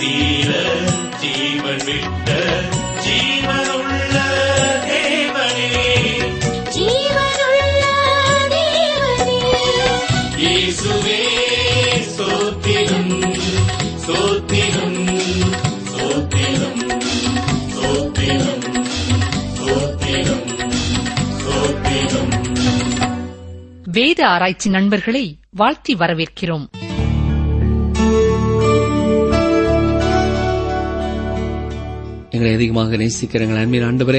தீர ஜீவன் விட்ட ஜீவனுள்ள தேவனே ஜீவனுள்ள தேவனே இயேசுவே ஸ்தோத்திரம் ஸ்தோத்திரம் ஸ்தோத்திரம் ஸ்தோத்திரம் ஸ்தோத்திரம் ஸ்தோத்திரம் வேத ஆராய்ச்சி நண்பர்களை வாழ்த்தி வரவேற்கிறோம் எங்களை அதிகமாக நேசிக்கிற எங்கள் அன்பின் ஆண்டவரே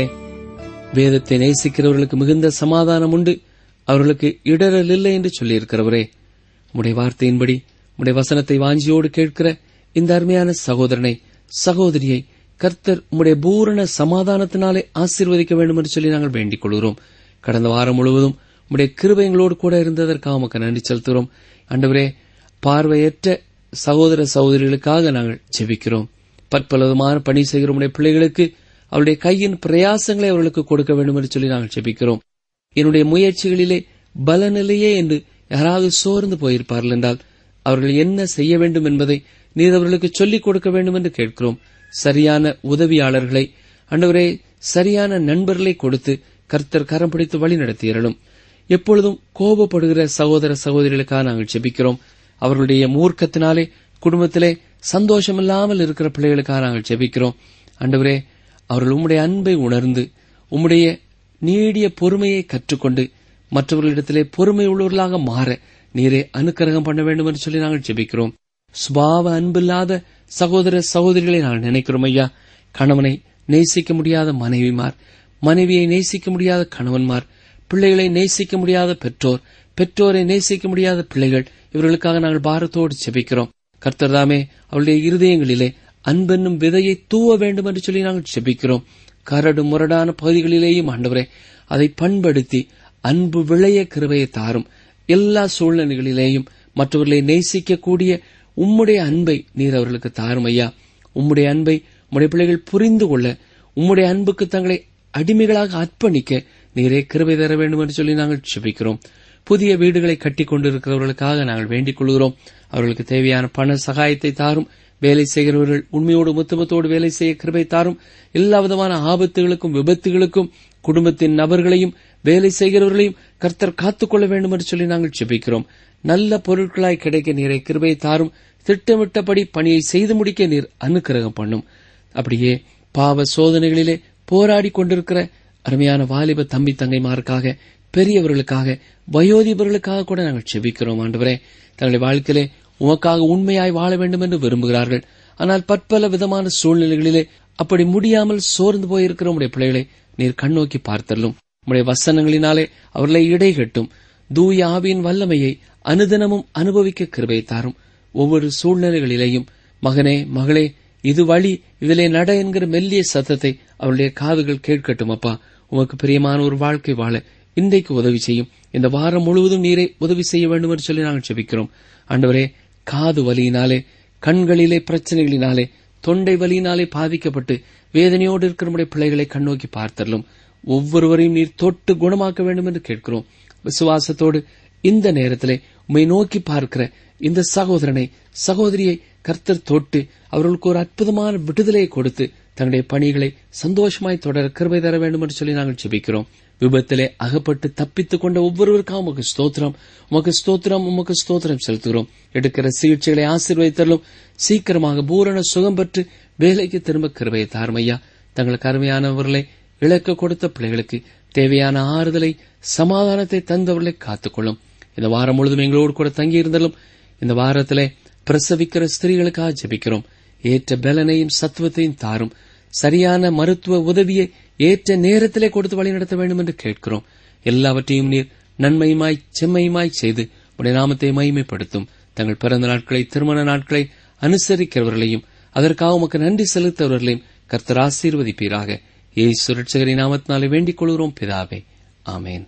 வேதத்தை நேசிக்கிறவர்களுக்கு மிகுந்த சமாதானம் உண்டு அவர்களுக்கு இடரல் இல்லை என்று சொல்லியிருக்கிறவரே உம்முடைய வார்த்தையின்படி உம்முடைய வசனத்தை வாஞ்சியோடு கேட்கிற இந்த அருமையான சகோதரனை சகோதரியை கர்த்தர் உம்முடைய பூரண சமாதானத்தினாலே ஆசீர்வதிக்க வேண்டும் என்று சொல்லி நாங்கள் வேண்டிக் கொள்கிறோம் கடந்த வாரம் முழுவதும் உம்முடைய கிருபை எங்களோடு கூட இருந்ததற்காக உமக்கு நன்றி செலுத்துகிறோம் ஆண்டவரே பார்வையற்ற சகோதர சகோதரிகளுக்காக நாங்கள் ஜெபிக்கிறோம் பற்பலவிதமான பணி செய்கிற உம்முடைய பிள்ளைகளுக்கு அவருடைய கையின் பிரயாசங்களை அவர்களுக்கு கொடுக்க வேண்டும் என்று சொல்லி நாங்கள் ஜெபிக்கிறோம் என்னுடைய முயற்சிகளிலே பலனில்லையே என்று யாராவது சோர்ந்து போயிருப்பார்கள் என்றால் அவர்கள் என்ன செய்ய வேண்டும் என்பதை நீர் அவர்களுக்கு சொல்லிக் கொடுக்க வேண்டும் என்று கேட்கிறோம் சரியான உதவியாளர்களை ஆண்டவரே சரியான நண்பர்களை கொடுத்து கர்த்தர் கரம் பிடித்து வழி நடத்தியறலும் எப்பொழுதும் கோபப்படுகிற சகோதர சகோதரிகளுக்காக நாங்கள் ஜெபிக்கிறோம் அவர்களுடைய மூர்க்கத்தினாலே குடும்பத்திலே சந்தோஷமில்லாமல் இருக்கிற பிள்ளைகளுக்காக நாங்கள் ஜெபிக்கிறோம் ஆண்டவரே அவர்கள் உம்முடைய அன்பை உணர்ந்து உம்முடைய நீடிய பொறுமையை கற்றுக்கொண்டு மற்றவர்களிடத்திலே பொறுமை உள்ளவர்களாக மாற நீரே அனுக்கிரகம் பண்ண வேண்டும் என்று சொல்லி நாங்கள் ஜெபிக்கிறோம் சுபாவ அன்பில்லாத சகோதர சகோதரிகளை நாங்கள் நினைக்கிறோம் ஐயா கணவனை நேசிக்க முடியாத மனைவிமார் மனைவியை நேசிக்க முடியாத கணவன்மார் பிள்ளைகளை நேசிக்க முடியாத பெற்றோர் பெற்றோரை நேசிக்க முடியாத பிள்ளைகள் இவர்களுக்காக நாங்கள் பாரத்தோடு செபிக்கிறோம் கர்த்தர்தாமே அவளுடைய இருதயங்களிலே அன்பென்னும் விதையை தூவ வேண்டும் என்று சொல்லி நாங்கள் செபிக்கிறோம் கரடு முரடான பகுதிகளிலேயும் ஆண்டவரே அதை பண்படுத்தி அன்பு விளைய கிருபையை தாரும் எல்லா சூழ்நிலைகளிலேயும் மற்றவர்களை நேசிக்கக்கூடிய உம்முடைய அன்பை நீர் அவர்களுக்கு தாரும் ஐயா உம்முடைய அன்பை உம்முடைய பிள்ளைகள் புரிந்து கொள்ள உம்முடைய அன்புக்கு தங்களை அடிமைகளாக அர்ப்பணிக்க நீரே கிருபை தர வேண்டும் என்று சொல்லி நாங்கள் செபிக்கிறோம் புதிய வீடுகளை கட்டிக் கொண்டிருக்கிறவர்களுக்காக நாங்கள் வேண்டிக் கொள்கிறோம் அவர்களுக்கு தேவையான பண சகாயத்தை தாரும் வேலை செய்கிறவர்கள் உண்மையோடு முத்தமத்தோடு வேலை செய்ய கிருபை தாரும் எல்லா விதமான ஆபத்துகளுக்கும் விபத்துகளுக்கும் குடும்பத்தின் நபர்களையும் வேலை செய்கிறவர்களையும் கர்த்தர் காத்துக்கொள்ள வேண்டும் என்று சொல்லி நாங்கள் செபிக்கிறோம் நல்ல பொருட்களாய் கிடைக்க நீரை கிருபை தாரும் திட்டமிட்டபடி பணியை செய்து முடிக்க நீர் அனுக்கிரகம் பண்ணும் அப்படியே பாவ சோதனைகளிலே போராடி கொண்டிருக்கிற அருமையான வாலிப தம்பி தங்கைமாருக்காக பெரியவர்களுக்காக வயோதிபர்களுக்காக கூட நாங்கள் செபிக்கிறோம் ஆண்டவரே தங்களுடைய வாழ்க்கையிலே உமக்காக உண்மையாய் வாழ வேண்டும் என்று விரும்புகிறார்கள் ஆனால் பற்பல விதமான சூழ்நிலைகளிலே அப்படி முடியாமல் சோர்ந்து போயிருக்கிற உடைய பிள்ளைகளை நீர் கண்ணோக்கி பார்த்தள்ளும் உடைய வசனங்களினாலே அவர்களை இடைகட்டும் தூய ஆவியின் வல்லமையை அனுதினமும் அனுபவிக்க கிருபை தாரும் ஒவ்வொரு சூழ்நிலைகளிலேயும் மகனே மகளே இது வழி இதிலே நட என்கிற மெல்லிய சத்தத்தை அவருடைய காதுகள் கேட்கட்டும் அப்பா உமக்கு பிரியமான ஒரு வாழ்க்கை வாழ இன்றைக்கு உதவி செய்யும் இந்த வாரம் முழுவதும் நீரை உதவி செய்ய வேண்டும் என்று சொல்லி நாங்கள் செபிக்கிறோம் ஆண்டவரே காது வலியினாலே கண்களிலே பிரச்சனைகளினாலே தொண்டை வலியினாலே பாதிக்கப்பட்டு வேதனையோடு இருக்கிற நம்முடைய பிள்ளைகளை கண்ணோக்கி பார்த்தரலும் ஒவ்வொருவரையும் நீர் தொட்டு குணமாக்க வேண்டும் என்று கேட்கிறோம் விசுவாசத்தோடு இந்த நேரத்திலே உம்மை நோக்கி பார்க்கிற இந்த சகோதரனை சகோதரியை கர்த்தர் தொட்டு அவர்களுக்கு ஒரு அற்புதமான விடுதலையை கொடுத்து தங்களுடைய பணிகளை சந்தோஷமாய் தொடர கிருபை தர வேண்டும் என்று சொல்லி நாங்கள் ஜெபிக்கிறோம் விபத்திலே அகப்பட்டு தப்பித்துக் கொண்ட ஒவ்வொருவருக்காக உமக்கு ஸ்தோத்திரம் உமக்கு ஸ்தோத்திரம் உமக்கு ஸ்தோத்திரம் செலுத்துகிறோம் எடுக்கிற சிகிச்சைகளை ஆசீர்வதித்தலும் சீக்கிரமாக பூரண சுகம் பெற்று வேலைக்கு திரும்ப கிருபையை தார்மையா தங்களுக்கு அருமையானவர்களை இழக்க கொடுத்த பிள்ளைகளுக்கு தேவையான ஆறுதலை சமாதானத்தை தந்தவர்களை காத்துக்கொள்ளும் இந்த வாரம் முழுதும் எங்களோடு கூட தங்கியிருந்தாலும் இந்த வாரத்திலே பிரசவிக்கிற ஸ்திரீகளுக்காக ஜெபிக்கிறோம் ஏற்ற பலனையும் சத்துவத்தையும் தாரும் சரியான மருத்துவ உதவியை ஏற்ற நேரத்திலே கொடுத்து வழிநடத்த வேண்டும் என்று கேட்கிறோம் எல்லாவற்றையும் நீர் நன்மையுமாய் செம்மையுமாய் செய்து உடைய நாமத்தை மகிமைப்படுத்தும் தங்கள் பிறந்த நாட்களை திருமண நாட்களை அனுசரிக்கிறவர்களையும் அதற்காக உமக்கு நன்றி செலுத்தவர்களையும் கர்த்தர் ஆசீர்வதிப்பீராக ஏய் சுரட்சகரின் நாமத்தினாலே வேண்டிக் கொள்கிறோம் பிதாவே ஆமேன்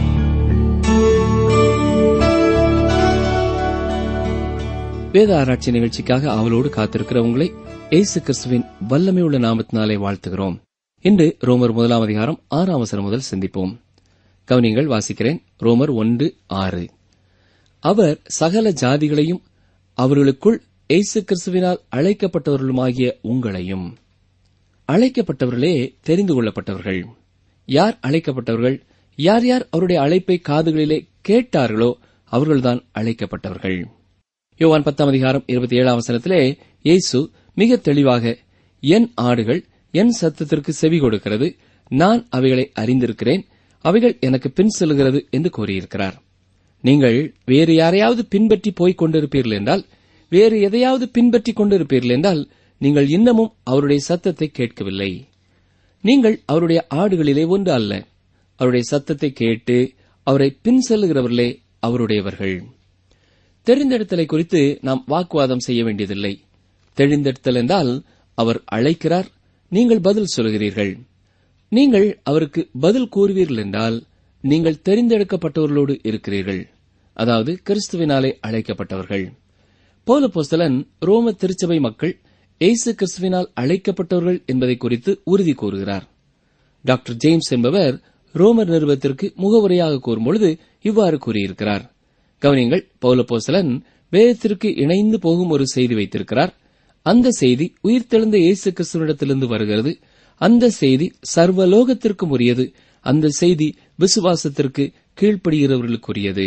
வேத ஆராய்ச்சி நிகழ்ச்சிக்காக அவளோடு காத்திருக்கிற உங்களை இயேசு கிறிஸ்துவின் வல்லமை உள்ள நாமத்தினாலே வாழ்த்துகிறோம் இன்று ரோமர் முதலாம் அதிகாரம் ஆறாம் அவசரம் முதல் சிந்திப்போம் கவனிங்கள் வாசிக்கிறேன் ரோமர் ஒன்று ஆறு அவர் சகல ஜாதிகளையும் அவர்களுக்குள் இயேசு கிறிஸ்துவினால் அழைக்கப்பட்டவர்களுமாகிய உங்களையும் அழைக்கப்பட்டவர்களே தெரிந்து கொள்ளப்பட்டவர்கள் யார் அழைக்கப்பட்டவர்கள் யார் யார் அவருடைய அழைப்பை காதுகளிலே கேட்டார்களோ அவர்கள்தான் அழைக்கப்பட்டவர்கள் யோவான் பத்தாம் அதிகாரம் இருபத்தி ஏழாம் வசனத்திலே இயேசு மிக தெளிவாக என் ஆடுகள் என் சத்தத்திற்கு செவி கொடுக்கிறது நான் அவைகளை அறிந்திருக்கிறேன் அவைகள் எனக்கு பின் செல்கிறது என்று கூறியிருக்கிறார் நீங்கள் வேறு யாரையாவது பின்பற்றி போய்க் கொண்டிருப்பீர்கள் என்றால் வேறு எதையாவது பின்பற்றி கொண்டிருப்பீர்கள் என்றால் நீங்கள் இன்னமும் அவருடைய சத்தத்தை கேட்கவில்லை நீங்கள் அவருடைய ஆடுகளிலே ஒன்று அல்ல அவருடைய சத்தத்தை கேட்டு அவரை பின் செல்லுகிறவர்களே அவருடையவர்கள் தெரிந்தெடுத்தலை குறித்து நாம் வாக்குவாதம் செய்ய வேண்டியதில்லை தெரிந்தெடுத்தல் என்றால் அவர் அழைக்கிறார் நீங்கள் பதில் சொல்கிறீர்கள் நீங்கள் அவருக்கு பதில் கூறுவீர்கள் என்றால் நீங்கள் தெரிந்தெடுக்கப்பட்டவர்களோடு இருக்கிறீர்கள் அதாவது கிறிஸ்துவினாலே அழைக்கப்பட்டவர்கள் பௌல போஸ்தலன் ரோம திருச்சபை மக்கள் இயேசு கிறிஸ்துவினால் அழைக்கப்பட்டவர்கள் என்பதை குறித்து உறுதி கூறுகிறார் டாக்டர் ஜேம்ஸ் என்பவர் ரோமர் நிறுவத்திற்கு முகவுரையாக கூறும்பொழுது இவ்வாறு கூறியிருக்கிறார் கவனிங்கள் பௌலப்போசலன் வேதத்திற்கு இணைந்து போகும் ஒரு செய்தி வைத்திருக்கிறார் அந்த செய்தி உயிர்த்தெழுந்த இயேசு கிறிஸ்துவனிடத்திலிருந்து வருகிறது அந்த செய்தி சர்வலோகத்திற்கும் உரியது அந்த செய்தி விசுவாசத்திற்கு கீழ்ப்படுகிறவர்களுக்குரியது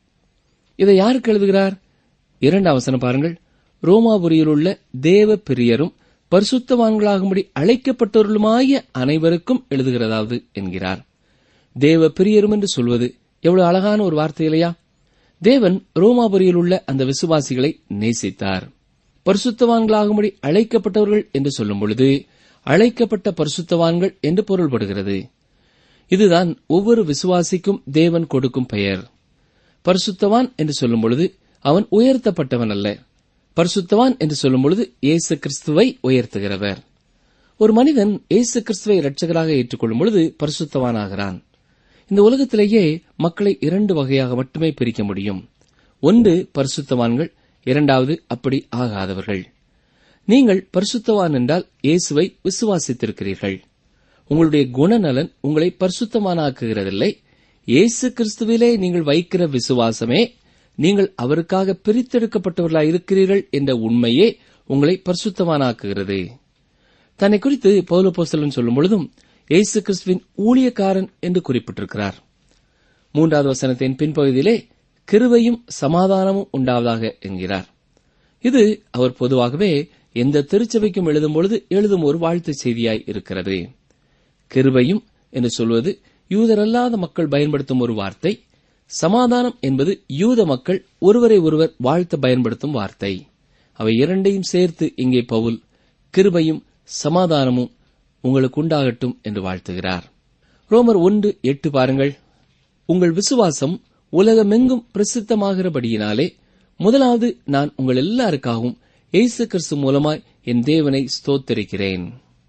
இதை யாருக்கு எழுதுகிறார் இரண்டாம் வசனம் பாருங்கள் ரோமாபுரியில் உள்ள தேவ பிரியரும் பரிசுத்தவான்களாகும்படி அழைக்கப்பட்டவர்களுமாய அனைவருக்கும் எழுதுகிறதாவது என்கிறார் தேவ பிரியரும் என்று சொல்வது எவ்வளவு அழகான ஒரு வார்த்தை இல்லையா தேவன் ரோமாபுரியில் உள்ள அந்த விசுவாசிகளை நேசித்தார் பரிசுத்தவான்களாகும்படி அழைக்கப்பட்டவர்கள் என்று சொல்லும் பொழுது அழைக்கப்பட்ட பரிசுத்தவான்கள் என்று பொருள்படுகிறது இதுதான் ஒவ்வொரு விசுவாசிக்கும் தேவன் கொடுக்கும் பெயர் பரிசுத்தவான் என்று சொல்லும் பொழுது அவன் உயர்த்தப்பட்டவன் அல்ல பரிசுத்தவான் என்று சொல்லும் பொழுது இயேசு கிறிஸ்துவை உயர்த்துகிறவர் ஒரு மனிதன் இயேசு கிறிஸ்துவை இரட்சகராக ஏற்றுக்கொள்ளும் பொழுது பரிசுத்தவானாகிறான் இந்த உலகத்திலேயே மக்களை இரண்டு வகையாக மட்டுமே பிரிக்க முடியும் ஒன்று பரிசுத்தவான்கள் இரண்டாவது அப்படி ஆகாதவர்கள் நீங்கள் பரிசுத்தவான் என்றால் இயேசுவை விசுவாசித்திருக்கிறீர்கள் உங்களுடைய குணநலன் உங்களை பரிசுத்தமானாக்குகிறதில்லை இயேசு கிறிஸ்துவிலே நீங்கள் வைக்கிற விசுவாசமே நீங்கள் அவருக்காக பிரித்தெடுக்கப்பட்டவர்களாய் இருக்கிறீர்கள் என்ற உண்மையே உங்களை பரிசுத்தமானாக்குகிறது தன்னை குறித்து பௌலபோஸ்தலன் சொல்லும் பொழுதும் இயேசு கிறிஸ்துவின் ஊழியக்காரன் என்று குறிப்பிட்டிருக்கிறார் மூன்றாவது வசனத்தின் பின்பகுதியிலே கிருபையும் சமாதானமும் உண்டாவதாக என்கிறார் இது அவர் பொதுவாகவே எந்த திருச்சபைக்கும் எழுதும் பொழுது எழுதும் ஒரு வாழ்த்து செய்தியாய் இருக்கிறது கிருபையும் என்று சொல்வது யூதரல்லாத மக்கள் பயன்படுத்தும் ஒரு வார்த்தை சமாதானம் என்பது யூத மக்கள் ஒருவரை ஒருவர் வாழ்த்த பயன்படுத்தும் வார்த்தை அவை இரண்டையும் சேர்த்து இங்கே பவுல் கிருபையும் சமாதானமும் உங்களுக்கு உண்டாகட்டும் என்று வாழ்த்துகிறார் ரோமர் ஒன்று எட்டு பாருங்கள் உங்கள் விசுவாசம் உலகமெங்கும் பிரசித்தமாகிறபடியினாலே முதலாவது நான் உங்கள் எல்லாருக்காகவும் இயேசு கிறிஸ்து மூலமாய் என் தேவனை ஸ்தோத்தரிக்கிறேன்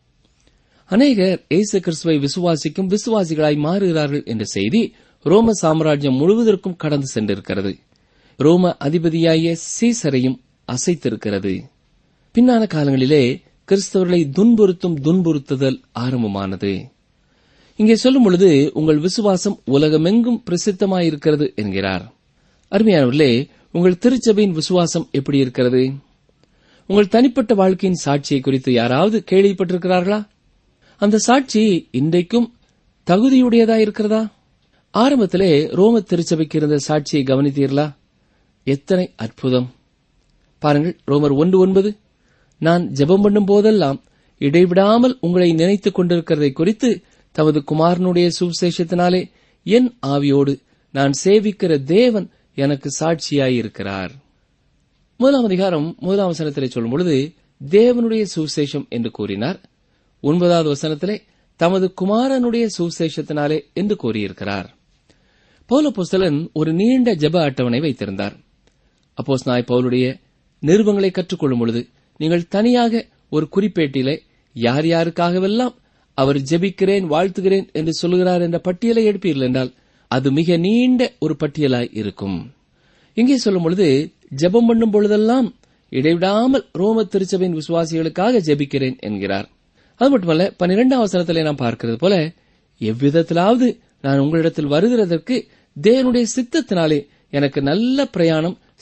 அநேகர் இயேசு கிறிஸ்துவை விசுவாசிக்கும் விசுவாசிகளாய் மாறுகிறார்கள் என்ற செய்தி ரோம சாம்ராஜ்யம் முழுவதற்கும் கடந்து சென்றிருக்கிறது ரோம அதிபதியாகிய சீசரையும் அசைத்திருக்கிறது பின்னான காலங்களிலே கிறிஸ்தவர்களை துன்புறுத்தும் துன்புறுத்துதல் ஆரம்பமானது இங்கே சொல்லும் பொழுது உங்கள் விசுவாசம் உலகமெங்கும் பிரசித்தமாயிருக்கிறது என்கிறார் அருமையானவர்களே உங்கள் திருச்சபையின் விசுவாசம் எப்படி இருக்கிறது உங்கள் தனிப்பட்ட வாழ்க்கையின் சாட்சியை குறித்து யாராவது கேள்விப்பட்டிருக்கிறார்களா அந்த சாட்சி இன்றைக்கும் தகுதியுடையதா இருக்கிறதா ஆரம்பத்திலே ரோம திருச்சபைக்கு இருந்த சாட்சியை கவனித்தீர்களா எத்தனை அற்புதம் பாருங்கள் ரோமர் ஒன்று ஒன்பது நான் ஜெபம் பண்ணும் போதெல்லாம் இடைவிடாமல் உங்களை நினைத்துக் கொண்டிருக்கிறதை குறித்து தமது குமாரனுடைய சுவிசேஷத்தினாலே என் ஆவியோடு நான் சேவிக்கிற தேவன் எனக்கு சாட்சியாயிருக்கிறார் முதலாம் அதிகாரம் முதலாம் வசனத்திலே சொல்லும் பொழுது தேவனுடைய சுவிசேஷம் என்று கூறினார் ஒன்பதாவது வசனத்திலே தமது குமாரனுடைய சுவிசேஷத்தினாலே என்று கூறியிருக்கிறார் பௌலபோஸ்தலன் ஒரு நீண்ட ஜெப அட்டவணை வைத்திருந்தார் அப்போஸ் நாய் பவுலுடைய நிருபங்களை கற்றுக்கொள்ளும் பொழுது நீங்கள் தனியாக ஒரு குறிப்பேட்டிலே யார் யாருக்காகவெல்லாம் அவர் ஜெபிக்கிறேன் வாழ்த்துகிறேன் என்று சொல்கிறார் என்ற பட்டியலை எடுப்பீர்கள் என்றால் அது மிக நீண்ட ஒரு பட்டியலாய் இருக்கும் இங்கே சொல்லும் பொழுது ஜெபம் பண்ணும் பொழுதெல்லாம் இடைவிடாமல் ரோம திருச்சபையின் விசுவாசிகளுக்காக ஜெபிக்கிறேன் என்கிறார் அது மட்டுமல்ல பன்னிரெண்டாம் அவசரத்திலே நாம் பார்க்கிறது போல எவ்விதத்திலாவது நான் உங்களிடத்தில் வருகிறதற்கு தேவனுடைய சித்தத்தினாலே எனக்கு நல்ல பிரயாணம்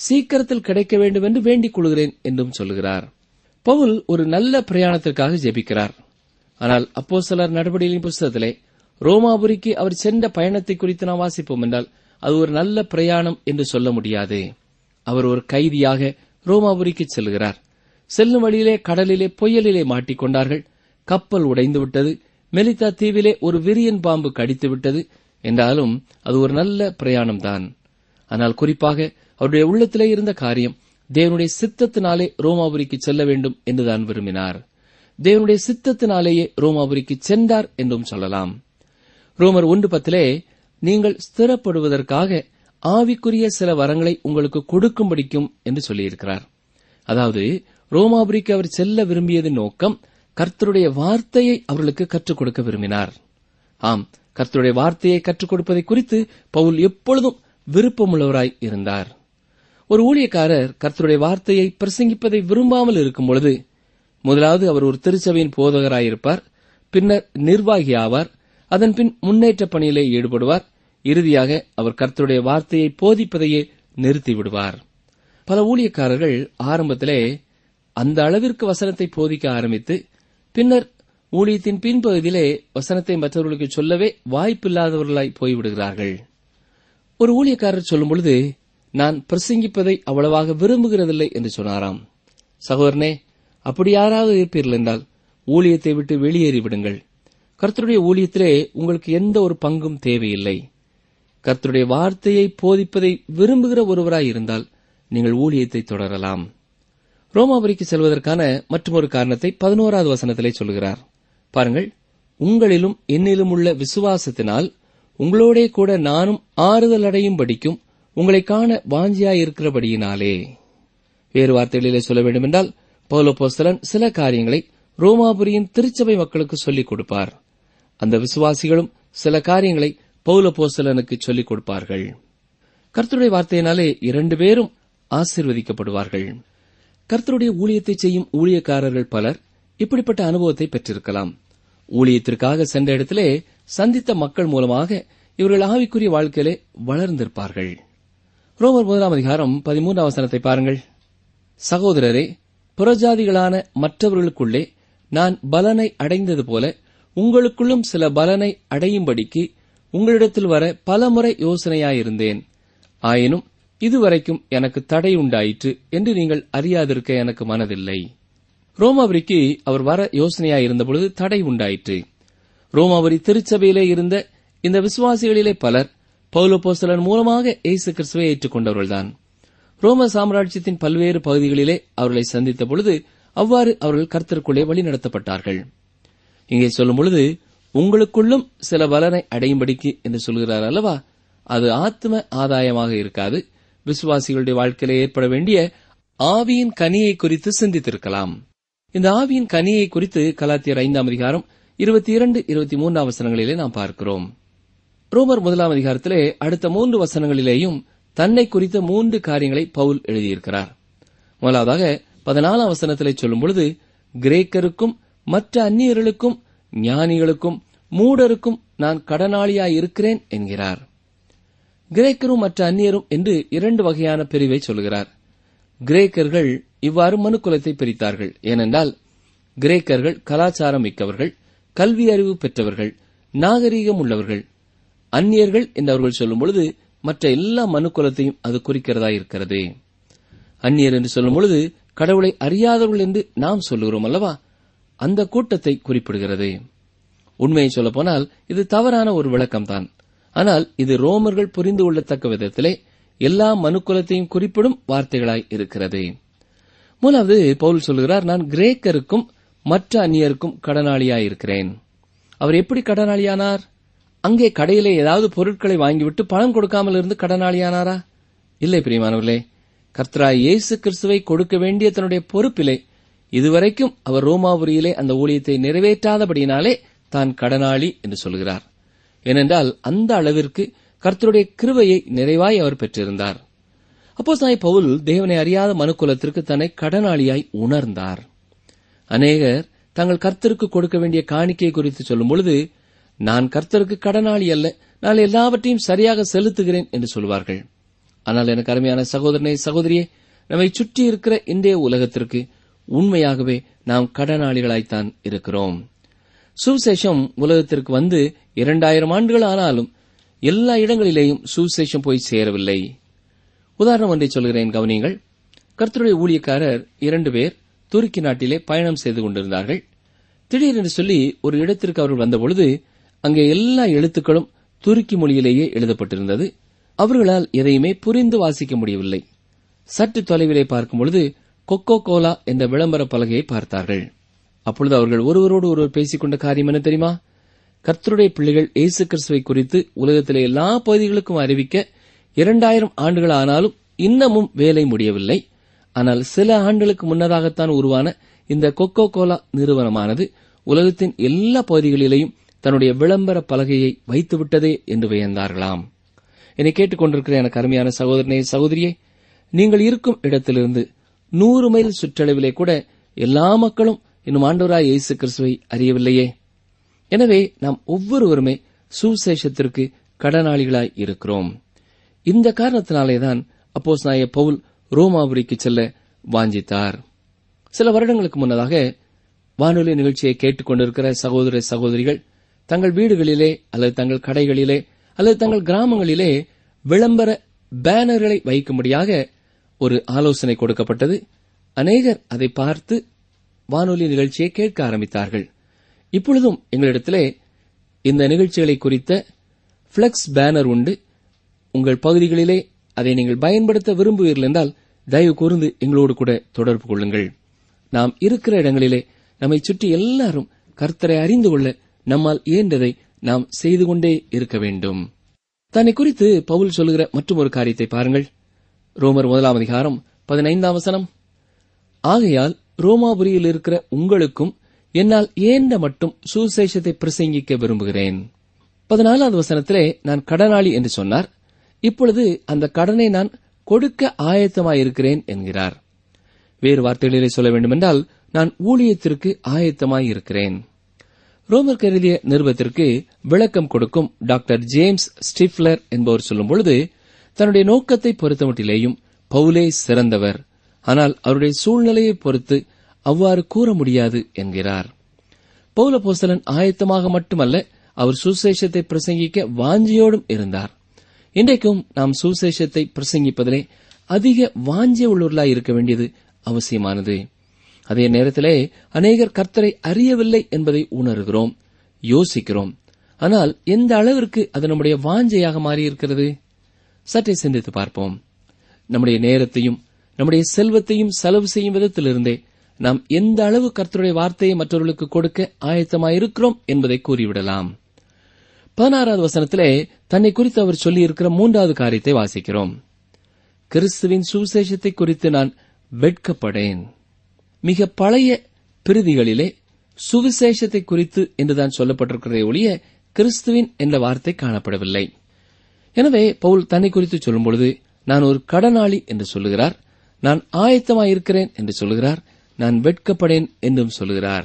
சீக்கிரத்தில் கிடைக்க வேண்டும் என்று வேண்டிக் கொள்கிறேன் என்றும் சொல்லுகிறார் பவுல் ஒரு நல்ல பிரயாணத்திற்காக ஜெபிக்கிறார் ஆனால் அப்போ சிலர் நடவடிக்கையின் புஸ்தகத்திலே ரோமாபுரிக்கு அவர் சென்ற பயணத்தை குறித்து நாம் வாசிப்போம் என்றால் அது ஒரு நல்ல பிரயாணம் என்று சொல்ல முடியாது அவர் ஒரு கைதியாக ரோமாபுரிக்கு செல்கிறார் செல்லும் வழியிலே கடலிலே புயலிலே மாட்டிக்கொண்டார்கள் கப்பல் உடைந்து விட்டது மெலிதா தீவிலே ஒரு விரியன் பாம்பு கடித்து விட்டது என்றாலும் அது ஒரு நல்ல பிரயாணம்தான் ஆனால் குறிப்பாக அவருடைய உள்ளத்திலே இருந்த காரியம் தேவனுடைய சித்தத்தினாலே ரோமாபுரிக்கு செல்ல வேண்டும் என்றுதான் விரும்பினார் தேவனுடைய சித்தத்தினாலேயே ரோமாபுரிக்கு சென்றார் என்றும் சொல்லலாம் ரோமர் ஒன்று பத்திலே நீங்கள் ஸ்திரப்படுவதற்காக ஆவிக்குரிய சில வரங்களை உங்களுக்கு கொடுக்கும்படிக்கும் என்று சொல்லியிருக்கிறார் அதாவது ரோமாபுரிக்கு அவர் செல்ல விரும்பியதின் நோக்கம் கர்த்தருடைய வார்த்தையை அவர்களுக்கு கற்றுக் கொடுக்க விரும்பினார் ஆம் கர்த்தருடைய வார்த்தையை கற்றுக் கொடுப்பதை குறித்து பவுல் எப்பொழுதும் விருப்பமுள்ளவராய் இருந்தார் ஒரு ஊழியக்காரர் கர்த்தருடைய வார்த்தையை பிரசங்கிப்பதை விரும்பாமல் இருக்கும் பொழுது முதலாவது அவர் ஒரு திருச்சபையின் போதகராயிருப்பார் பின்னர் நிர்வாகி ஆவார் அதன் பின் முன்னேற்ற பணியிலே ஈடுபடுவார் இறுதியாக அவர் கர்த்தருடைய வார்த்தையை போதிப்பதையே நிறுத்திவிடுவார் பல ஊழியக்காரர்கள் ஆரம்பத்திலே அந்த அளவிற்கு வசனத்தை போதிக்க ஆரம்பித்து பின்னர் ஊழியத்தின் பின்பகுதியிலே வசனத்தை மற்றவர்களுக்கு சொல்லவே வாய்ப்பில்லாதவர்களாய் போய்விடுகிறார்கள் ஒரு ஊழியக்காரர் சொல்லும் பொழுது நான் பிரசங்கிப்பதை அவ்வளவாக விரும்புகிறதில்லை என்று சொன்னாராம் சகோதரனே அப்படி யாராவது இருப்பீர்கள் என்றால் ஊழியத்தை விட்டு வெளியேறிவிடுங்கள் கர்த்தருடைய ஊழியத்திலே உங்களுக்கு எந்த ஒரு பங்கும் தேவையில்லை கர்த்தருடைய வார்த்தையை போதிப்பதை விரும்புகிற ஒருவராய் இருந்தால் நீங்கள் ஊழியத்தை தொடரலாம் ரோமாபுரிக்கு செல்வதற்கான மற்றொரு காரணத்தை பதினோராவது வசனத்திலே சொல்கிறார் பாருங்கள் உங்களிலும் என்னிலும் உள்ள விசுவாசத்தினால் உங்களோடே கூட நானும் ஆறுதல் அடையும் படிக்கும் உங்களை காண வாஞ்சியாயிருக்கிறபடியினாலே வேறு வார்த்தைகளிலே சொல்ல வேண்டுமென்றால் பௌலோபோஸ்தலன் சில காரியங்களை ரோமாபுரியின் திருச்சபை மக்களுக்கு சொல்லிக் கொடுப்பார் அந்த விசுவாசிகளும் சில காரியங்களை பௌலபோஸ்தலனுக்கு சொல்லிக் கொடுப்பார்கள் கர்த்தருடைய வார்த்தையினாலே இரண்டு பேரும் ஆசிர்வதிக்கப்படுவார்கள் கர்த்தருடைய ஊழியத்தை செய்யும் ஊழியக்காரர்கள் பலர் இப்படிப்பட்ட அனுபவத்தை பெற்றிருக்கலாம் ஊழியத்திற்காக சென்ற இடத்திலே சந்தித்த மக்கள் மூலமாக இவர்கள் ஆவிக்குரிய வாழ்க்கையிலே வளர்ந்திருப்பார்கள் ரோமர் முதலாம் அதிகாரம் பதிமூன்றாம் வசனத்தை பாருங்கள் சகோதரரே புறஜாதிகளான மற்றவர்களுக்குள்ளே நான் பலனை அடைந்தது போல உங்களுக்குள்ளும் சில பலனை அடையும்படிக்கு உங்களிடத்தில் வர பலமுறை யோசனையாயிருந்தேன் ஆயினும் இதுவரைக்கும் எனக்கு தடை உண்டாயிற்று என்று நீங்கள் அறியாதிருக்க எனக்கு மனதில்லை ரோமாபுரிக்கு அவர் வர யோசனையாயிருந்தபொழுது தடை உண்டாயிற்று ரோமாபுரி திருச்சபையிலே இருந்த இந்த விசுவாசிகளிலே பலர் பௌலோபோஸ்தலன் மூலமாக இயேசு கிறிஸ்துவை ஏற்றுக்கொண்டவர்கள்தான் ரோம சாம்ராஜ்யத்தின் பல்வேறு பகுதிகளிலே அவர்களை சந்தித்த பொழுது அவ்வாறு அவர்கள் கர்த்தருக்குள்ளே வழிநடத்தப்பட்டார்கள் இங்கே சொல்லும் பொழுது உங்களுக்குள்ளும் சில பலனை அடையும்படிக்கு என்று சொல்கிறார் அல்லவா அது ஆத்ம ஆதாயமாக இருக்காது விசுவாசிகளுடைய வாழ்க்கையிலே ஏற்பட வேண்டிய ஆவியின் கனியை குறித்து சிந்தித்திருக்கலாம் இந்த ஆவியின் கனியை குறித்து கலாத்தியர் ஐந்தாம் அதிகாரம் இருபத்தி இரண்டு இருபத்தி மூன்றாம் வசனங்களிலே நாம் பார்க்கிறோம் ரோமர் முதலாம் அதிகாரத்திலே அடுத்த மூன்று வசனங்களிலேயும் தன்னை குறித்த மூன்று காரியங்களை பவுல் எழுதியிருக்கிறார் முதலாவதாக பதினாலாம் வசனத்திலே சொல்லும் பொழுது கிரேக்கருக்கும் மற்ற அந்நியர்களுக்கும் ஞானிகளுக்கும் மூடருக்கும் நான் கடனாளியாய் இருக்கிறேன் என்கிறார் கிரேக்கரும் மற்ற அந்நியரும் என்று இரண்டு வகையான பிரிவை சொல்கிறார் கிரேக்கர்கள் இவ்வாறு மனுக்குலத்தை பிரித்தார்கள் ஏனென்றால் கிரேக்கர்கள் கலாச்சாரம் மிக்கவர்கள் கல்வி அறிவு பெற்றவர்கள் நாகரீகம் உள்ளவர்கள் அந்நியர்கள் என்று அவர்கள் சொல்லும் பொழுது மற்ற எல்லா மனுக்குலத்தையும் அது குறிக்கிறதா இருக்கிறது அந்நியர் என்று சொல்லும் பொழுது கடவுளை அறியாதவர்கள் என்று நாம் சொல்லுகிறோம் அல்லவா அந்த கூட்டத்தை குறிப்பிடுகிறது உண்மையை சொல்லப்போனால் இது தவறான ஒரு விளக்கம்தான் ஆனால் இது ரோமர்கள் புரிந்து கொள்ளத்தக்க விதத்திலே எல்லா மனுக்குலத்தையும் குறிப்பிடும் வார்த்தைகளாய் இருக்கிறது மூணாவது பவுல் சொல்கிறார் நான் கிரேக்கருக்கும் மற்ற அந்நியருக்கும் கடனாளியாயிருக்கிறேன் அவர் எப்படி கடனாளியானார் அங்கே கடையிலே ஏதாவது பொருட்களை வாங்கிவிட்டு பணம் கொடுக்காமல் இருந்து கடனாளியானாரா இல்லை பிரியமானவர்களே கர்த்தராய் இயேசு கிறிஸ்துவை கொடுக்க வேண்டிய தன்னுடைய பொறுப்பிலே இதுவரைக்கும் அவர் ரோமாபுரியிலே அந்த ஊழியத்தை நிறைவேற்றாதபடியினாலே தான் கடனாளி என்று சொல்கிறார் ஏனென்றால் அந்த அளவிற்கு கர்த்தருடைய கிருவையை நிறைவாய் அவர் பெற்றிருந்தார் அப்போ சாய் பவுல் தேவனை அறியாத மனுக்குலத்திற்கு தன்னை கடனாளியாய் உணர்ந்தார் அநேகர் தங்கள் கர்த்தருக்கு கொடுக்க வேண்டிய காணிக்கை குறித்து சொல்லும் பொழுது நான் கர்த்தருக்கு கடனாளி அல்ல நான் எல்லாவற்றையும் சரியாக செலுத்துகிறேன் என்று சொல்வார்கள் ஆனால் எனக்கு அருமையான சகோதரனே சகோதரியே நம்மை சுற்றி இருக்கிற இன்றைய உலகத்திற்கு உண்மையாகவே நாம் கடனாளிகளாய்த்தான் இருக்கிறோம் சுவிசேஷம் உலகத்திற்கு வந்து இரண்டாயிரம் ஆண்டுகள் ஆனாலும் எல்லா இடங்களிலேயும் சுவிசேஷம் போய் சேரவில்லை உதாரணம் ஒன்றை சொல்கிறேன் கவனியங்கள் கர்த்தருடைய ஊழியக்காரர் இரண்டு பேர் துருக்கி நாட்டிலே பயணம் செய்து கொண்டிருந்தார்கள் திடீரென்று சொல்லி ஒரு இடத்திற்கு அவர்கள் வந்தபொழுது அங்கே எல்லா எழுத்துக்களும் துருக்கி மொழியிலேயே எழுதப்பட்டிருந்தது அவர்களால் எதையுமே புரிந்து வாசிக்க முடியவில்லை சற்று தொலைவிலே பார்க்கும் பொழுது கொக்கோ கோலா என்ற விளம்பர பலகையை பார்த்தார்கள் அப்பொழுது அவர்கள் ஒருவரோடு ஒருவர் பேசிக்கொண்ட காரியம் என்ன தெரியுமா கர்த்தருடைய பிள்ளைகள் இயேசு கிறிஸ்துவை குறித்து உலகத்திலே எல்லா பகுதிகளுக்கும் அறிவிக்க இரண்டாயிரம் ஆண்டுகள் ஆனாலும் இன்னமும் வேலை முடியவில்லை ஆனால் சில ஆண்டுகளுக்கு முன்னதாகத்தான் உருவான இந்த கொக்கோ கோலா நிறுவனமானது உலகத்தின் எல்லா பகுதிகளிலேயும் தன்னுடைய விளம்பர பலகையை வைத்துவிட்டதே என்று வியந்தார்களாம் என்னை கேட்டுக்கொண்டிருக்கிற எனக்கு அருமையான சகோதரனே சகோதரியே நீங்கள் இருக்கும் இடத்திலிருந்து நூறு மைல் சுற்றளவிலே கூட எல்லா மக்களும் இன்னும் ஆண்டவராய் இயேசு கிறிஸ்துவை அறியவில்லையே எனவே நாம் ஒவ்வொருவருமே சுவிசேஷத்திற்கு கடனாளிகளாய் இருக்கிறோம் இந்த காரணத்தினாலேதான் அப்போஸ் நாய பவுல் ரோமாபுரிக்கு செல்ல வாஞ்சித்தார் சில வருடங்களுக்கு முன்னதாக வானொலி நிகழ்ச்சியை கேட்டுக்கொண்டிருக்கிற சகோதர சகோதரிகள் தங்கள் வீடுகளிலே அல்லது தங்கள் கடைகளிலே அல்லது தங்கள் கிராமங்களிலே விளம்பர பேனர்களை வைக்கும்படியாக ஒரு ஆலோசனை கொடுக்கப்பட்டது அநேகர் அதை பார்த்து வானொலி நிகழ்ச்சியை கேட்க ஆரம்பித்தார்கள் இப்பொழுதும் எங்களிடத்திலே இந்த நிகழ்ச்சிகளை குறித்த பிளெக்ஸ் பேனர் உண்டு உங்கள் பகுதிகளிலே அதை நீங்கள் பயன்படுத்த விரும்புவீர்கள் என்றால் தயவு கூர்ந்து எங்களோடு கூட தொடர்பு கொள்ளுங்கள் நாம் இருக்கிற இடங்களிலே நம்மை சுற்றி எல்லாரும் கர்த்தரை அறிந்து கொள்ள நம்மால் இயன்றதை நாம் செய்து கொண்டே இருக்க வேண்டும் தன்னை குறித்து பவுல் சொல்லுகிற மற்றும் ஒரு காரியத்தை பாருங்கள் ரோமர் முதலாம் அதிகாரம் பதினைந்தாம் வசனம் ஆகையால் ரோமாபுரியில் இருக்கிற உங்களுக்கும் என்னால் ஏண்ட மட்டும் சுசேஷத்தை பிரசங்கிக்க விரும்புகிறேன் பதினாலாவது வசனத்திலே நான் கடனாளி என்று சொன்னார் இப்பொழுது அந்த கடனை நான் கொடுக்க ஆயத்தமாயிருக்கிறேன் என்கிறார் வேறு வார்த்தைகளிலே சொல்ல வேண்டுமென்றால் நான் ஊழியத்திற்கு ஆயத்தமாயிருக்கிறேன் ரோமர் எழுதிய நிருபத்திற்கு விளக்கம் கொடுக்கும் டாக்டர் ஜேம்ஸ் ஸ்டிஃப்லர் என்பவர் சொல்லும் பொழுது தன்னுடைய நோக்கத்தை பொறுத்தமட்டிலேயும் பவுலே சிறந்தவர் ஆனால் அவருடைய சூழ்நிலையை பொறுத்து அவ்வாறு கூற முடியாது என்கிறார் பௌலபோஸ்தலன் ஆயத்தமாக மட்டுமல்ல அவர் சுசேஷத்தை பிரசங்கிக்க வாஞ்சியோடும் இருந்தார் இன்றைக்கும் நாம் சுசேஷத்தை பிரசங்கிப்பதிலே அதிக வாஞ்சிய உள்ளவர்களாய் இருக்க வேண்டியது அவசியமானது அதே நேரத்திலே அநேகர் கர்த்தரை அறியவில்லை என்பதை உணர்கிறோம் யோசிக்கிறோம் ஆனால் எந்த அளவிற்கு அது நம்முடைய வாஞ்சையாக மாறியிருக்கிறது சற்றே சிந்தித்து பார்ப்போம் நம்முடைய நேரத்தையும் நம்முடைய செல்வத்தையும் செலவு செய்யும் விதத்திலிருந்தே நாம் எந்த அளவு கர்த்தருடைய வார்த்தையை மற்றவர்களுக்கு கொடுக்க ஆயத்தமாயிருக்கிறோம் என்பதை கூறிவிடலாம் பதினாறாவது வசனத்திலே தன்னை குறித்து அவர் சொல்லியிருக்கிற மூன்றாவது காரியத்தை வாசிக்கிறோம் கிறிஸ்துவின் சுவிசேஷத்தை குறித்து நான் வெட்கப்படேன் மிக பழைய பிரதிகளிலே சுவிசேஷத்தை குறித்து என்றுதான் சொல்லப்பட்டிருக்கிறதை ஒழிய கிறிஸ்துவின் என்ற வார்த்தை காணப்படவில்லை எனவே பவுல் தன்னை குறித்து சொல்லும்பொழுது நான் ஒரு கடனாளி என்று சொல்லுகிறார் நான் ஆயத்தமாயிருக்கிறேன் என்று சொல்லுகிறார் நான் வெட்கப்படேன் என்றும் சொல்லுகிறார்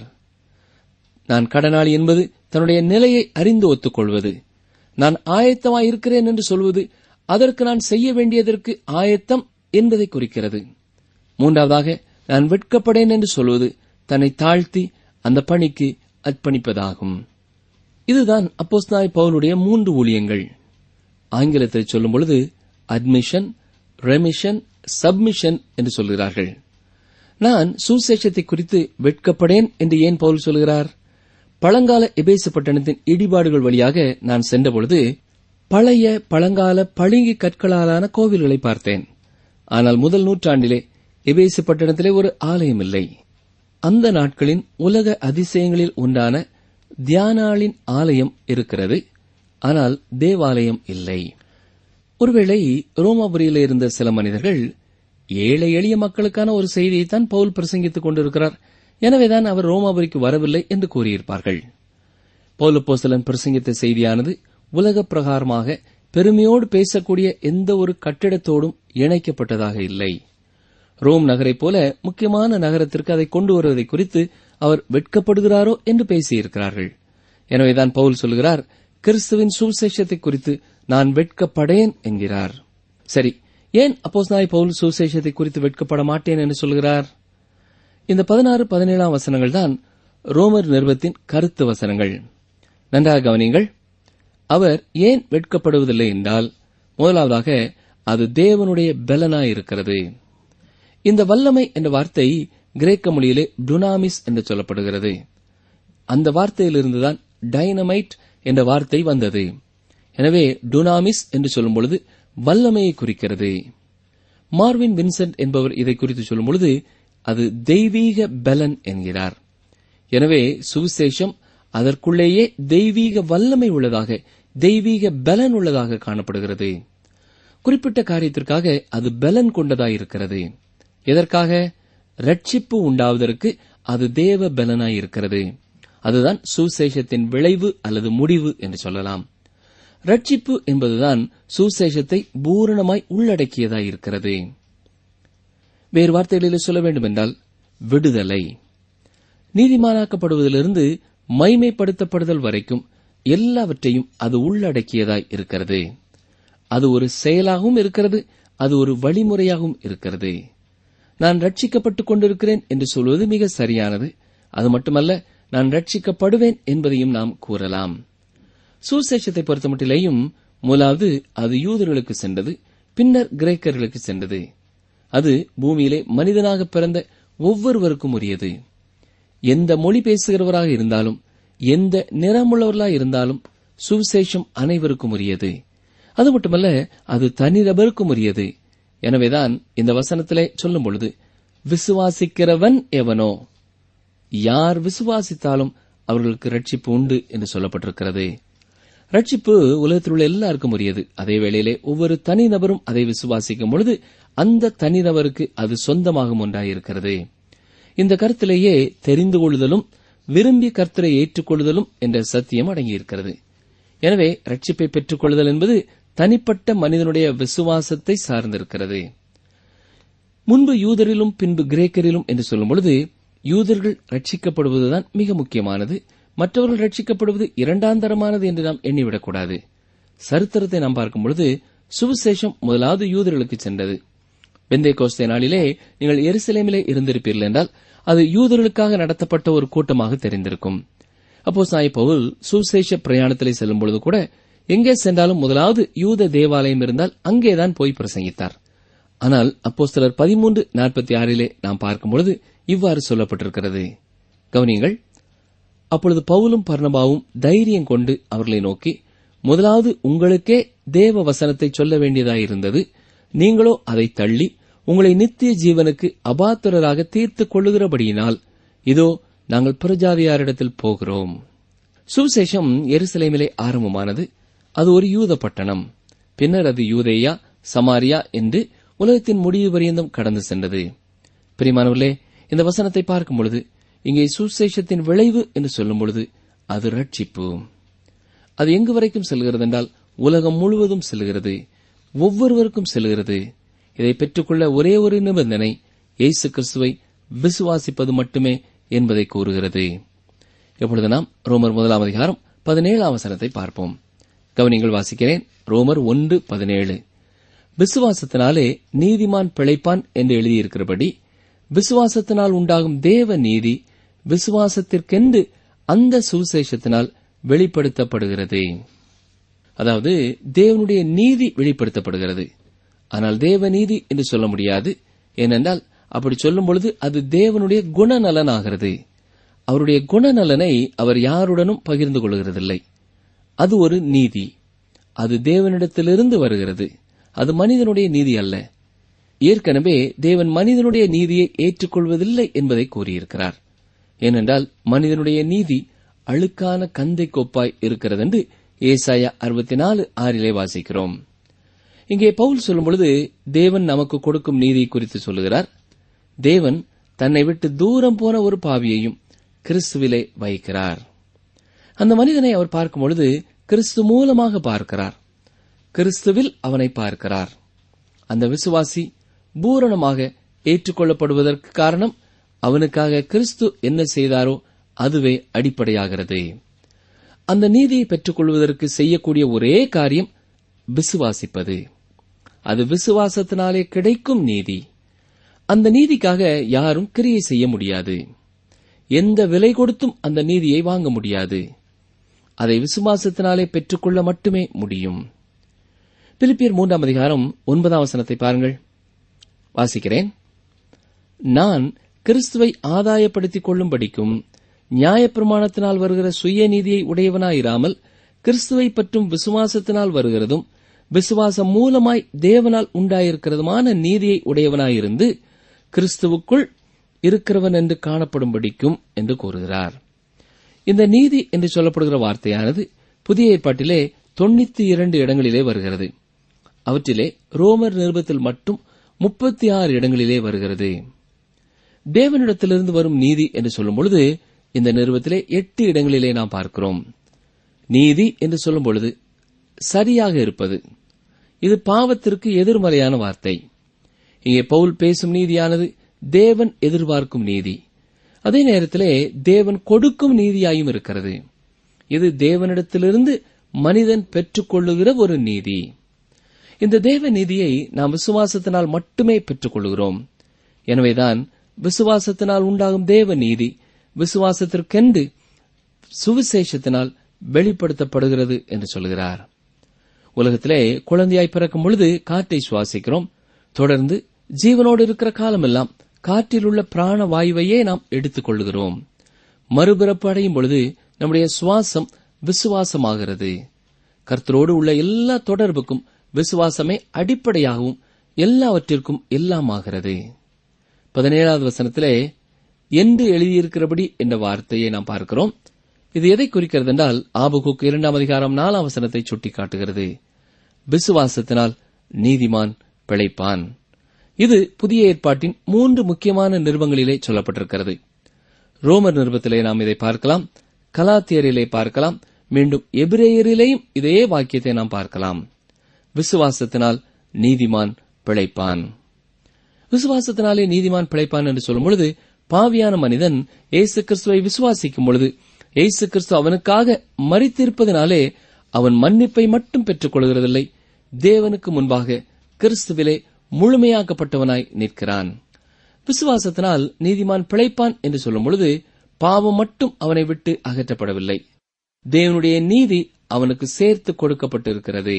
நான் கடனாளி என்பது தன்னுடைய நிலையை அறிந்து ஒத்துக்கொள்வது நான் ஆயத்தமாயிருக்கிறேன் என்று சொல்வது அதற்கு நான் செய்ய வேண்டியதற்கு ஆயத்தம் என்பதை குறிக்கிறது மூன்றாவதாக நான் வெட்கப்படேன் என்று சொல்வது தன்னை தாழ்த்தி அந்த பணிக்கு அர்ப்பணிப்பதாகும் இதுதான் அப்போஸ்தாய் பவுலுடைய மூன்று ஊழியங்கள் ஆங்கிலத்தில் சொல்லும் பொழுது அட்மிஷன் ரெமிஷன் சப்மிஷன் என்று சொல்கிறார்கள் நான் சுசேஷத்தை குறித்து வெட்கப்படேன் என்று ஏன் பவுல் சொல்கிறார் பழங்கால எபேசு பட்டணத்தின் இடிபாடுகள் வழியாக நான் சென்றபொழுது பழைய பழங்கால பளிங்கு கற்களாலான கோவில்களை பார்த்தேன் ஆனால் முதல் நூற்றாண்டிலே எபேசு பட்டணத்திலே ஒரு ஆலயம் இல்லை அந்த நாட்களின் உலக அதிசயங்களில் ஒன்றான தியானாளின் ஆலயம் இருக்கிறது ஆனால் தேவாலயம் இல்லை ஒருவேளை ரோமாபுரியில் இருந்த சில மனிதர்கள் ஏழை எளிய மக்களுக்கான ஒரு செய்தியைத்தான் பவுல் பிரசங்கித்துக் கொண்டிருக்கிறார் எனவேதான் அவர் ரோமாபுரிக்கு வரவில்லை என்று கூறியிருப்பார்கள் பௌலப்போசலன் பிரசங்கித்த செய்தியானது உலக பிரகாரமாக பெருமையோடு பேசக்கூடிய எந்த ஒரு கட்டிடத்தோடும் இணைக்கப்பட்டதாக இல்லை ரோம் நகரைப் போல முக்கியமான நகரத்திற்கு அதை கொண்டு வருவதை குறித்து அவர் வெட்கப்படுகிறாரோ என்று பேசியிருக்கிறார்கள் எனவேதான் பவுல் சொல்கிறார் கிறிஸ்துவின் சுவிசேஷத்தை குறித்து நான் வெட்கப்படேன் என்கிறார் சரி ஏன் அப்போஸ்தலனாகிய பவுல் சுவிசேஷத்தை குறித்து வெட்கப்பட மாட்டேன் என்று சொல்கிறார் இந்த பதினாறு பதினேழாம் வசனங்கள் தான் ரோமர் நிறுவத்தின் கருத்து வசனங்கள் நன்றாக கவனியுங்கள் அவர் ஏன் வெட்கப்படுவதில்லை என்றால் முதலாவதாக அது தேவனுடைய பலனாயிருக்கிறது இந்த வல்லமை என்ற வார்த்தை கிரேக்க மொழியிலே டுனாமிஸ் என்று சொல்லப்படுகிறது அந்த வார்த்தையிலிருந்துதான் டைனமைட் என்ற வார்த்தை வந்தது எனவே டுனாமிஸ் என்று சொல்லும் பொழுது வல்லமையை குறிக்கிறது மார்வின் வின்சென்ட் என்பவர் இதை குறித்து சொல்லும் பொழுது அது தெய்வீக பலன் என்கிறார் எனவே சுவிசேஷம் அதற்குள்ளேயே தெய்வீக வல்லமை உள்ளதாக தெய்வீக பலன் உள்ளதாக காணப்படுகிறது குறிப்பிட்ட காரியத்திற்காக அது பலன் கொண்டதாயிருக்கிறது எதற்காக ரட்சிப்பு உண்டாவதற்கு அது தேவ பலனாயிருக்கிறது அதுதான் சுசேஷத்தின் விளைவு அல்லது முடிவு என்று சொல்லலாம் ரட்சிப்பு என்பதுதான் சுசேஷத்தை பூரணமாய் உள்ளடக்கியதாயிருக்கிறது வேறு வார்த்தைகளில் சொல்ல வேண்டுமென்றால் விடுதலை நீதிமானாக்கப்படுவதிலிருந்து மைமைப்படுத்தப்படுதல் வரைக்கும் எல்லாவற்றையும் அது உள்ளடக்கியதாய் இருக்கிறது அது ஒரு செயலாகவும் இருக்கிறது அது ஒரு வழிமுறையாகவும் இருக்கிறது நான் ரட்சிக்கப்பட்டுக் கொண்டிருக்கிறேன் என்று சொல்வது மிக சரியானது அது மட்டுமல்ல நான் ரட்சிக்கப்படுவேன் என்பதையும் நாம் கூறலாம் சுசேஷத்தை பொறுத்தமட்டிலேயும் முதலாவது அது யூதர்களுக்கு சென்றது பின்னர் கிரேக்கர்களுக்கு சென்றது அது பூமியிலே மனிதனாக பிறந்த ஒவ்வொருவருக்கும் உரியது எந்த மொழி பேசுகிறவராக இருந்தாலும் எந்த நிறமுள்ளவர்களாக இருந்தாலும் சுவிசேஷம் அனைவருக்கும் உரியது அது மட்டுமல்ல அது தனிநபருக்கும் உரியது எனவேதான் இந்த வசனத்திலே சொல்லும் பொழுது விசுவாசிக்கிறவன் எவனோ யார் விசுவாசித்தாலும் அவர்களுக்கு ரட்சிப்பு உண்டு என்று சொல்லப்பட்டிருக்கிறது ரட்சிப்பு உலகத்தில் உள்ள எல்லாருக்கும் உரியது அதே வேளையிலே ஒவ்வொரு தனிநபரும் அதை விசுவாசிக்கும் பொழுது அந்த தனிநபருக்கு அது சொந்தமாகும் ஒன்றாயிருக்கிறது இந்த கருத்திலேயே தெரிந்து கொள்ளுதலும் விரும்பி கர்த்தரை ஏற்றுக்கொள்ளுதலும் என்ற சத்தியம் அடங்கியிருக்கிறது எனவே ரட்சிப்பை பெற்றுக் கொள்ளுதல் என்பது தனிப்பட்ட மனிதனுடைய விசுவாசத்தை சார்ந்திருக்கிறது முன்பு யூதரிலும் பின்பு கிரேக்கரிலும் என்று சொல்லும் பொழுது யூதர்கள் ரட்சிக்கப்படுவதுதான் மிக முக்கியமானது மற்றவர்கள் ரட்சிக்கப்படுவது இரண்டாம் தரமானது என்று நாம் எண்ணிவிடக்கூடாது சரித்திரத்தை நாம் பார்க்கும் பொழுது சுவிசேஷம் முதலாவது யூதர்களுக்கு சென்றது பெந்தே கோஸ்தே நாளிலே நீங்கள் எருசலேமிலே இருந்திருப்பீர்கள் என்றால் அது யூதர்களுக்காக நடத்தப்பட்ட ஒரு கூட்டமாக தெரிந்திருக்கும் அப்போ சாய் பவுல் சுசேஷ பிரயாணத்திலே செல்லும் பொழுது கூட எங்கே சென்றாலும் முதலாவது யூத தேவாலயம் இருந்தால் அங்கேதான் போய் பிரசங்கித்தார் ஆனால் அப்போ சிலர் பதிமூன்று நாற்பத்தி ஆறிலே நாம் பார்க்கும் பொழுது இவ்வாறு சொல்லப்பட்டிருக்கிறது கவனியங்கள் அப்பொழுது பவுலும் பர்ணபாவும் தைரியம் கொண்டு அவர்களை நோக்கி முதலாவது உங்களுக்கே தேவ வசனத்தை சொல்ல வேண்டியதாயிருந்தது நீங்களோ அதை தள்ளி உங்களை நித்திய ஜீவனுக்கு அபாத்திரராக தீர்த்துக் கொள்ளுகிறபடியினால் இதோ நாங்கள் பிரஜாதியாரிடத்தில் போகிறோம் சுவிசேஷம் எருசலேமிலே ஆரம்பமானது அது ஒரு யூத பட்டணம் பின்னர் அது யூதேயா சமாரியா என்று உலகத்தின் முடிவு பரியந்தம் கடந்து சென்றது பிரிமானவர்களே இந்த வசனத்தை பார்க்கும் பொழுது இங்கே சுசேஷத்தின் விளைவு என்று சொல்லும் பொழுது அது ரட்சிப்பு அது எங்கு வரைக்கும் செல்கிறது என்றால் உலகம் முழுவதும் செல்கிறது ஒவ்வொருவருக்கும் செல்கிறது இதை பெற்றுக்கொள்ள ஒரே ஒரு நிபந்தனை இயேசு கிறிஸ்துவை விசுவாசிப்பது மட்டுமே என்பதை கூறுகிறது இப்பொழுது நாம் ரோமர் முதலாம் அதிகாரம் பதினேழாம் வசனத்தை பார்ப்போம் கவனிங்கள் வாசிக்கிறேன் ரோமர் ஒன்று பதினேழு விசுவாசத்தினாலே நீதிமான் பிழைப்பான் என்று எழுதியிருக்கிறபடி விசுவாசத்தினால் உண்டாகும் தேவ நீதி விசுவாசத்திற்கென்று அந்த சுவிசேஷத்தினால் வெளிப்படுத்தப்படுகிறது அதாவது தேவனுடைய நீதி வெளிப்படுத்தப்படுகிறது ஆனால் தேவ நீதி என்று சொல்ல முடியாது ஏனென்றால் அப்படி சொல்லும் பொழுது அது தேவனுடைய குணநலனாகிறது அவருடைய குணநலனை அவர் யாருடனும் பகிர்ந்து கொள்கிறதில்லை அது ஒரு நீதி அது தேவனிடத்திலிருந்து வருகிறது அது மனிதனுடைய நீதி அல்ல ஏற்கனவே தேவன் மனிதனுடைய நீதியை ஏற்றுக்கொள்வதில்லை என்பதை கூறியிருக்கிறார் ஏனென்றால் மனிதனுடைய நீதி அழுக்கான கந்தை கோப்பாய் இருக்கிறது என்று ஏசாயா அறுபத்தி நாலு ஆறிலே வாசிக்கிறோம் இங்கே பவுல் சொல்லும் பொழுது தேவன் நமக்கு கொடுக்கும் நீதி குறித்து சொல்லுகிறார் தேவன் தன்னை விட்டு தூரம் போன ஒரு பாவியையும் கிறிஸ்துவிலே வைக்கிறார் அந்த மனிதனை அவர் பார்க்கும் பொழுது கிறிஸ்து மூலமாக பார்க்கிறார் கிறிஸ்துவில் அவனை பார்க்கிறார் அந்த விசுவாசி பூரணமாக ஏற்றுக்கொள்ளப்படுவதற்கு காரணம் அவனுக்காக கிறிஸ்து என்ன செய்தாரோ அதுவே அடிப்படையாகிறது அந்த நீதியை பெற்றுக்கொள்வதற்கு செய்யக்கூடிய ஒரே காரியம் விசுவாசிப்பது அது விசுவாசத்தினாலே கிடைக்கும் நீதி அந்த நீதிக்காக யாரும் கிரியை செய்ய முடியாது எந்த விலை கொடுத்தும் அந்த நீதியை வாங்க முடியாது அதை விசுவாசத்தினாலே பெற்றுக்கொள்ள மட்டுமே முடியும் பிலிப்பியர் மூன்றாம் அதிகாரம் ஒன்பதாம் வசனத்தை பாருங்கள் வாசிக்கிறேன் நான் கிறிஸ்துவை ஆதாயப்படுத்திக் கொள்ளும்படிக்கும் நியாயப்பிரமாணத்தினால் வருகிற சுய நீதியை உடையவனாயிராமல் கிறிஸ்துவை பற்றும் விசுவாசத்தினால் வருகிறதும் விசுவாசம் மூலமாய் தேவனால் உண்டாயிருக்கிறதுமான நீதியை உடையவனாயிருந்து கிறிஸ்துவுக்குள் இருக்கிறவன் என்று காணப்படும்படிக்கும் என்று கூறுகிறார் இந்த நீதி என்று சொல்லப்படுகிற வார்த்தையானது புதிய ஏற்பாட்டிலே தொண்ணூத்தி இரண்டு இடங்களிலே வருகிறது அவற்றிலே ரோமர் நிருபத்தில் மட்டும் முப்பத்தி ஆறு இடங்களிலே வருகிறது தேவனிடத்திலிருந்து வரும் நீதி என்று சொல்லும் பொழுது இந்த நிறுவத்திலே எட்டு இடங்களிலே நாம் பார்க்கிறோம் நீதி என்று சொல்லும் பொழுது சரியாக இருப்பது இது பாவத்திற்கு எதிர்மறையான வார்த்தை இங்கே பவுல் பேசும் நீதியானது தேவன் எதிர்பார்க்கும் நீதி அதே நேரத்திலே தேவன் கொடுக்கும் நீதியாயும் இருக்கிறது இது தேவனிடத்திலிருந்து மனிதன் பெற்றுக்கொள்ளுகிற ஒரு நீதி இந்த தேவ நீதியை நாம் விசுவாசத்தினால் மட்டுமே பெற்றுக்கொள்கிறோம் எனவேதான் விசுவாசத்தினால் உண்டாகும் தேவ நீதி விசுவாசத்திற்கென்று சுவிசேஷத்தினால் வெளிப்படுத்தப்படுகிறது என்று சொல்கிறார் உலகத்திலே குழந்தையாய் பிறக்கும் பொழுது காற்றை சுவாசிக்கிறோம் தொடர்ந்து ஜீவனோடு இருக்கிற காலமெல்லாம் காற்றில் உள்ள பிராண வாயுவையே நாம் எடுத்துக் கொள்கிறோம் மறுபிறப்பு அடையும் பொழுது நம்முடைய சுவாசம் விசுவாசமாகிறது கர்த்தரோடு உள்ள எல்லா தொடர்புக்கும் விசுவாசமே அடிப்படையாகவும் எல்லாவற்றிற்கும் எல்லாமாகிறது பதினேழாவது வசனத்திலே என்று எழுதியிருக்கிறபடி என்ற வார்த்தையை நாம் பார்க்கிறோம் இது எதை குறிக்கிறது என்றால் ஆபகுக்கு இரண்டாம் அதிகாரம் நாலாம் வசனத்தை சுட்டிக்காட்டுகிறது விசுவாசத்தினால் நீதிமான் பிழைப்பான் இது புதிய ஏற்பாட்டின் மூன்று முக்கியமான நிறுவங்களிலே சொல்லப்பட்டிருக்கிறது ரோமர் நிருபத்திலே நாம் இதை பார்க்கலாம் கலாத்தியரிலே பார்க்கலாம் மீண்டும் எபிரேயரிலேயும் இதே வாக்கியத்தை நாம் பார்க்கலாம் விசுவாசத்தினால் நீதிமான் பிழைப்பான் விசுவாசத்தினாலே நீதிமான் பிழைப்பான் என்று சொல்லும் பொழுது பாவியான மனிதன் இயேசு கிறிஸ்துவை விசுவாசிக்கும் பொழுது இயேசு கிறிஸ்து அவனுக்காக மறித்திருப்பதனாலே அவன் மன்னிப்பை மட்டும் பெற்றுக் கொள்கிறதில்லை தேவனுக்கு முன்பாக கிறிஸ்துவிலே முழுமையாக்கப்பட்டவனாய் நிற்கிறான் விசுவாசத்தினால் நீதிமான் பிழைப்பான் என்று சொல்லும் பொழுது பாவம் மட்டும் அவனை விட்டு அகற்றப்படவில்லை தேவனுடைய நீதி அவனுக்கு சேர்த்து கொடுக்கப்பட்டிருக்கிறது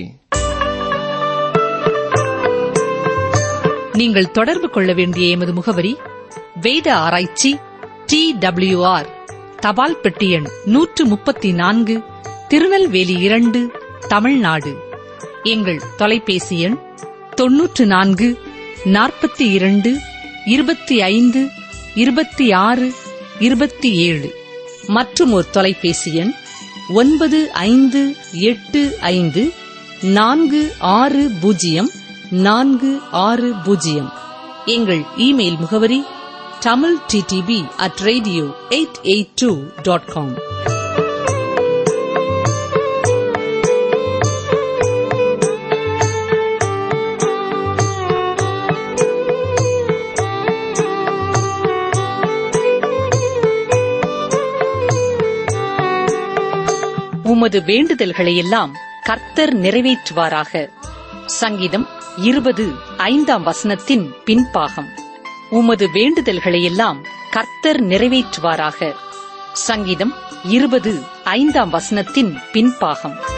நீங்கள் தொடர்பு கொள்ள வேண்டிய எமது முகவரி வேத ஆராய்ச்சி டி ஆர் தபால் பெட்டி எண் நூற்று முப்பத்தி நான்கு திருநெல்வேலி இரண்டு தமிழ்நாடு எங்கள் தொலைபேசி எண் தொன்னூற்று நான்கு நாற்பத்தி இரண்டு இருபத்தி ஐந்து இருபத்தி ஆறு இருபத்தி ஏழு மற்றும் ஒரு தொலைபேசி எண் ஒன்பது ஐந்து எட்டு ஐந்து நான்கு ஆறு பூஜ்ஜியம் நான்கு ஆறு பூஜ்ஜியம் எங்கள் இமெயில் முகவரி Tamil DTP at radio eight eight two dot com உமது வேண்டுதல்களை எல்லாம் கர்த்தர் நிறைவேற்றுவாராக சங்கீதம் இருபது ஐந்தாம் வசனத்தின் பின்பாகம் உமது வேண்டுதல்களை எல்லாம் கர்த்தர் நிறைவேற்றுவாராக சங்கீதம் இருபது ஐந்தாம் வசனத்தின் பின்பாகம்